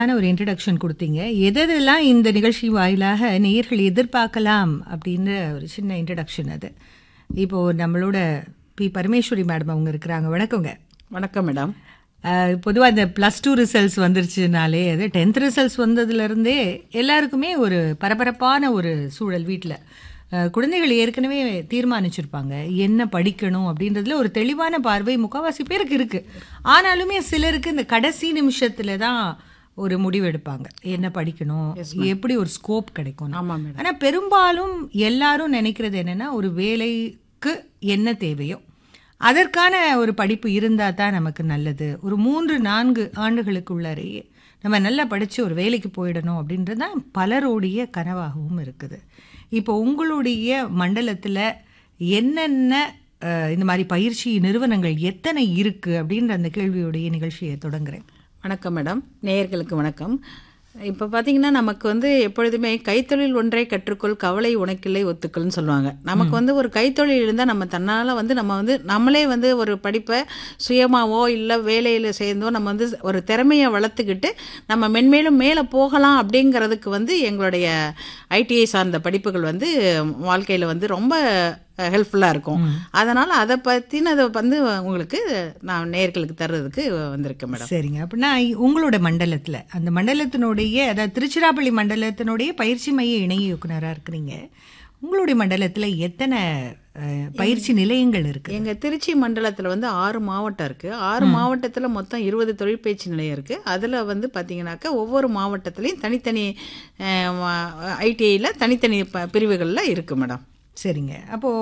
ஆன ஒரு இன்ட்ரடக்ஷன் கொடுத்தீங்க எதெல்லாம் இந்த நிகழ்ச்சி வாயிலாக நேயர்கள் எதிர்பார்க்கலாம் அப்படின்ற ஒரு சின்ன இன்ட்ரடக்ஷன் அது இப்போ நம்மளோட பி பரமேஸ்வரி மேடம் அவங்க இருக்கிறாங்க வணக்கங்க வணக்கம் மேடம் பொதுவாக இந்த ப்ளஸ் டூ ரிசல்ட்ஸ் வந்துருச்சுனாலே அது டென்த் ரிசல்ட்ஸ் வந்ததுலேருந்தே எல்லாருக்குமே ஒரு பரபரப்பான ஒரு சூழல் வீட்டில் குழந்தைகள் ஏற்கனவே தீர்மானிச்சிருப்பாங்க என்ன படிக்கணும் அப்படின்றதுல ஒரு தெளிவான பார்வை முக்கால்வாசி பேருக்கு இருக்குது ஆனாலுமே சிலருக்கு இந்த கடைசி நிமிஷத்தில் தான் ஒரு முடிவு எடுப்பாங்க என்ன படிக்கணும் எப்படி ஒரு ஸ்கோப் கிடைக்கும் ஆமாம் மேடம் ஆனால் பெரும்பாலும் எல்லாரும் நினைக்கிறது என்னன்னா ஒரு வேலைக்கு என்ன தேவையோ அதற்கான ஒரு படிப்பு இருந்தால் தான் நமக்கு நல்லது ஒரு மூன்று நான்கு ஆண்டுகளுக்குள்ளாரையே நம்ம நல்லா படித்து ஒரு வேலைக்கு போயிடணும் அப்படின்றது தான் பலருடைய கனவாகவும் இருக்குது இப்போ உங்களுடைய மண்டலத்தில் என்னென்ன அஹ், இந்த மாதிரி பயிற்சி நிறுவனங்கள் எத்தனை இருக்குது அப்படின்ற அந்த கேள்வியுடைய நிகழ்ச்சியை தொடங்குறேன் வணக்கம் மேடம் நேயர்களுக்கு வணக்கம் இப்போ பார்த்தீங்கன்னா நமக்கு வந்து எப்பொழுதுமே கைத்தொழில் ஒன்றை கற்றுக்கொள் கவலை உனக்கில்லை ஒத்துக்கள்னு சொல்லுவாங்க நமக்கு வந்து ஒரு கைத்தொழில் இருந்தால் நம்ம தன்னால் வந்து நம்ம வந்து நம்மளே வந்து ஒரு படிப்பை சுயமாவோ இல்லை வேலையில் சேர்ந்தோ நம்ம வந்து ஒரு திறமையை வளர்த்துக்கிட்டு நம்ம மென்மேலும் மேலே போகலாம் அப்படிங்கிறதுக்கு வந்து எங்களுடைய ஐடிஐ சார்ந்த படிப்புகள் வந்து வாழ்க்கையில் வந்து ரொம்ப ஹெல்ப்ஃபுல்லாக இருக்கும் அதனால் அதை பற்றினதை வந்து உங்களுக்கு நான் நேர்களுக்கு தர்றதுக்கு வந்திருக்கேன் மேடம் சரிங்க அப்படின்னா இ- உங்களோட மண்டலத்தில் அந்த மண்டலத்தினுடைய அதாவது திருச்சிராப்பள்ளி மண்டலத்தினுடைய பயிற்சி மைய இணை இயக்குனராக இருக்கிறீங்க உங்களுடைய மண்டலத்தில் எத்தனை அஹ், பயிற்சி நிலையங்கள் இருக்கு எங்கள் திருச்சி மண்டலத்தில் வந்து ஆறு மாவட்டம் இருக்குது ஆறு மாவட்டத்தில் மொத்தம் இருபது தொழிற்பயிற்சி நிலையம் இருக்குது அதில் வந்து பார்த்தீங்கன்னாக்கா ஒவ்வொரு மாவட்டத்துலேயும் தனித்தனி ஐடிஐயில் தனித்தனி ப பிரிவுகளில் இருக்குது மேடம் சரிங்க அப்போ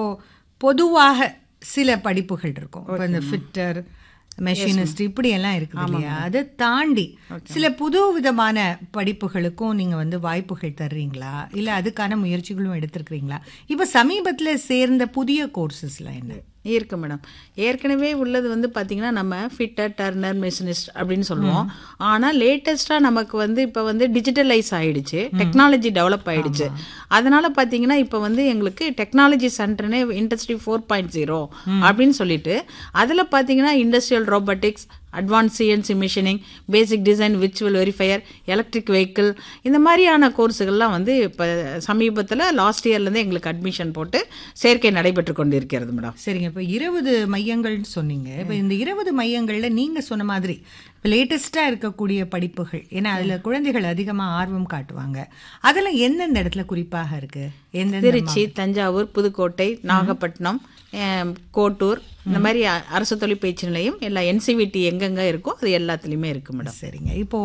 பொதுவாக சில படிப்புகள் இருக்கும் இப்போ இந்த ஃபிட்டர் மெஷினிஸ்ட் இப்படி எல்லாம் இருக்குது இல்லையா அதை தாண்டி சில புது விதமான படிப்புகளுக்கும் நீங்க வந்து வாய்ப்புகள் தர்றீங்களா இல்ல அதுக்கான முயற்சிகளும் எடுத்திருக்கிறீங்களா இப்போ சமீபத்துல சேர்ந்த புதிய கோர்சஸ்லாம் என்ன இருக்கு மேடம் ஏற்கனவே உள்ளது வந்து பார்த்தீங்கன்னா நம்ம ஃபிட்டர் டர்னர் மெஷினிஸ்ட் அப்படின்னு சொல்லுவோம் ஆனால் லேட்டஸ்ட்டாக நமக்கு வந்து இப்போ வந்து டிஜிட்டலைஸ் ஆயிடுச்சு டெக்னாலஜி டெவலப் ஆயிடுச்சு அதனால பார்த்தீங்கன்னா இப்போ வந்து எங்களுக்கு டெக்னாலஜி சென்டர்னே இண்டஸ்ட்ரி ஃபோர் பாயிண்ட் ஜீரோ அப்படின்னு சொல்லிட்டு அதில் பார்த்தீங்கன்னா industrial robotics advance CNC machining basic design virtual verifier electric vehicle இந்த மாதிரியான கோர்ஸுகள்லாம் வந்து இப்போ சமீபத்தில் லாஸ்ட் இயர்லேருந்து எங்களுக்கு அட்மிஷன் போட்டு சேர்க்கை நடைபெற்று கொண்டு இருக்கிறது மேடம் சரிங்க இப்போ இருபது மையங்கள்னு சொன்னீங்க இப்போ இந்த இருபது மையங்கள்ல நீங்க சொன்ன மாதிரி இப்போ லேட்டஸ்ட்டாக இருக்கக்கூடிய படிப்புகள் ஏன்னா அதுல குழந்தைகள் அதிகமா ஆர்வம் காட்டுவாங்க அதெல்லாம் எந்தெந்த இடத்துல குறிப்பாக இருக்கு எந்தெந்த திருச்சி தஞ்சாவூர் புதுக்கோட்டை நாகப்பட்டினம் அஹ், கோட்டூர் இந்த மாதிரி அ- அரசு தொழிற்பயிற்சி நிலையம் எல்லா என்சிவிடி எங்கெங்க இருக்கோ அது எல்லாத்துலேயுமே இருக்கு மேடம் சரிங்க இப்போ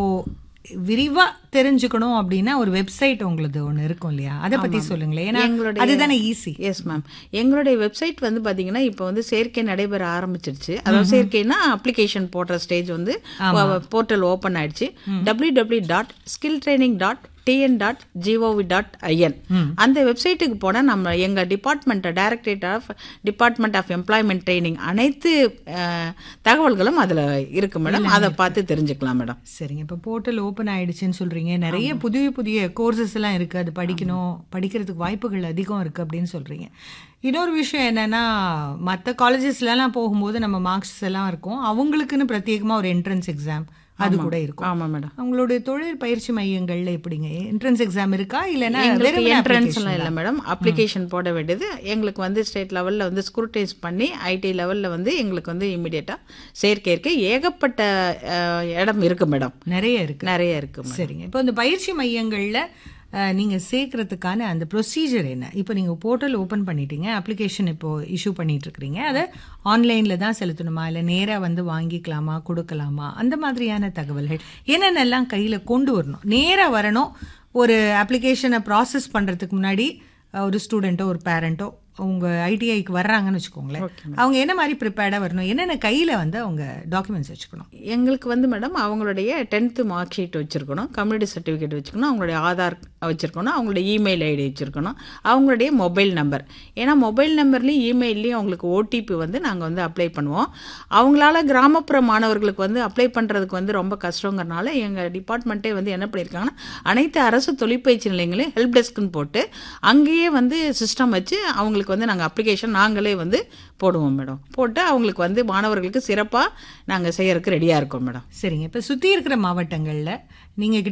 விரிவா தெரிஞ்சுக்கணும் அப்படின்னா ஒரு வெப்சைட் உங்களுது ஒண்ணு இருக்கும் இல்லையா அதை பத்தி சொல்லுங்களேன் ஏன்னா எங்களுடைய- அதுதானே ஈஸி எஸ் மேம் எங்களுடைய வெப்சைட் வந்து பார்த்தீங்கன்னா இப்போ வந்து சேர்க்கை நடைபெற ஆரம்பிச்சிருச்சு அதாவது சேர்க்கைனா அப்ளிகேஷன் போடுற ஸ்டேஜ் வந்து போர்ட்டல் ஓப்பன் ஆயிடுச்சு W W dot skill training dot TN dot GOV dot IN அந்த வெப்சைட்டுக்கு போனால் நம்ம எங்கள் department directorate of department of employment training அனைத்து அஹ், தகவல்களும் அதில் இருக்கு மேடம் அதை பார்த்து தெரிஞ்சுக்கலாம் மேடம் சரிங்க இப்போ போர்ட்டல் ஓப்பன் ஆயிடுச்சுன்னு சொல்றீங்க நிறைய புதிய புதிய கோர்சஸ் எல்லாம் இருக்கு அது படிக்கணும் படிக்கிறதுக்கு வாய்ப்புகள் அதிகம் இருக்கு அப்படின்னு சொல்றீங்க இன்னொரு விஷயம் என்னன்னா மற்ற காலேஜஸ்லாம் போகும்போது நம்ம மார்க்ஸ் எல்லாம் இருக்கும் அவங்களுக்குன்னு பிரத்யேகமா ஒரு என்ட்ரன்ஸ் எக்ஸாம் அது கூட இருக்கும் ஆமாம் மேடம் அவங்களுடைய தொழில் பயிற்சி மையங்கள்ல எப்படிங்க என்ட்ரன்ஸ் எக்ஸாம் இருக்கா இல்லைன்னா எங்களுக்கு வெறுமனே என்ட்ரன்ஸ் application எல்லாம் இல்லை மேடம் அப்ளிகேஷன் போட வேண்டியது எங்களுக்கு வந்து ஸ்டேட் லெவலில் வந்து ஸ்க்ரூட்டைஸ் பண்ணி ஐடி லெவலில் வந்து எங்களுக்கு வந்து இமிடியேட்டாக சேர்க்கை இருக்கு ஏகப்பட்ட அஹ், இடம் இருக்கு மேடம் நிறைய இருக்கு நிறைய இருக்கு மேடம் சரிங்க இப்போ இந்த பயிற்சி மையங்கள்ல அஹ், நீங்க சேர்க்கறதுக்கான அந்த ப்ரொசீஜர் என்ன இப்போ நீங்க போர்ட்டல் ஓபன் பண்ணிட்டீங்க அப்ளிகேஷன் இப்போ இஷ்யூ பண்ணிட்டு இருக்கிறீங்க அதை ஆன்லைன்ல தான் செலுத்தணுமா இல்ல நேரா வந்து வாங்கிக்கலாமா கொடுக்கலாமா அந்த மாதிரியான தகவல்கள் என்னென்னலாம் கையில கொண்டு வரணும் நேரா வரணும் ஒரு அப்ளிகேஷனை ப்ராசஸ் பண்றதுக்கு முன்னாடி அஹ், ஒரு ஸ்டூடெண்ட்டோ ஒரு பேரண்ட்டோ உங்க ஐடிஐக்கு வர்றாங்கன்னு வச்சுக்கோங்களேன் அவங்க என்ன மாதிரி ப்ரிப்பேர்டாக வரணும் என்னென்ன கையில வந்து அவங்க டாக்குமெண்ட்ஸ் வச்சுக்கணும் எங்களுக்கு வந்து மேடம் அவங்களுடைய டென்த்து மார்க் ஷீட் வச்சுருக்கணும் கம்யூனிட்டி சர்டிஃபிகேட் வச்சுக்கணும் அவங்களுடைய ஆதார் வச்சுருக்கணும் அவங்களுடைய இமெயில் ஐடி வச்சுருக்கணும் அவங்களுடைய மொபைல் நம்பர் ஏன்னா மொபைல் நம்பர்லேயும் இமெயிலையும் அவங்களுக்கு ஓடிபி வந்து நாங்கள் வந்து அப்ளை பண்ணுவோம் அவங்களால கிராமப்புற மாணவர்களுக்கு வந்து அப்ளை பண்ணுறதுக்கு வந்து ரொம்ப கஷ்டங்கிறனால எங்கள் டிபார்ட்மெண்ட்டே வந்து என்ன பண்ணியிருக்காங்கன்னா அனைத்து அரசு தொழிற்பயிற்சி நிலையங்களையும் ஹெல்ப் டெஸ்க்குன்னு போட்டு அங்கேயே வந்து சிஸ்டம் வச்சு அவங்களுக்கு அவங்களுக்கு வந்து நாங்கள் அப்ளிகேஷன் நாங்களே வந்து போடுவோம் மேடம் போட்டு அவங்களுக்கு வந்து மாணவர்களுக்கு சிறப்பாக நாங்கள் செய்யறதுக்கு ரெடியாக இருக்கோம் மேடம் சரிங்க இப்ப சுத்தி இருக்கிற மாவட்டங்கள்ல நீங்க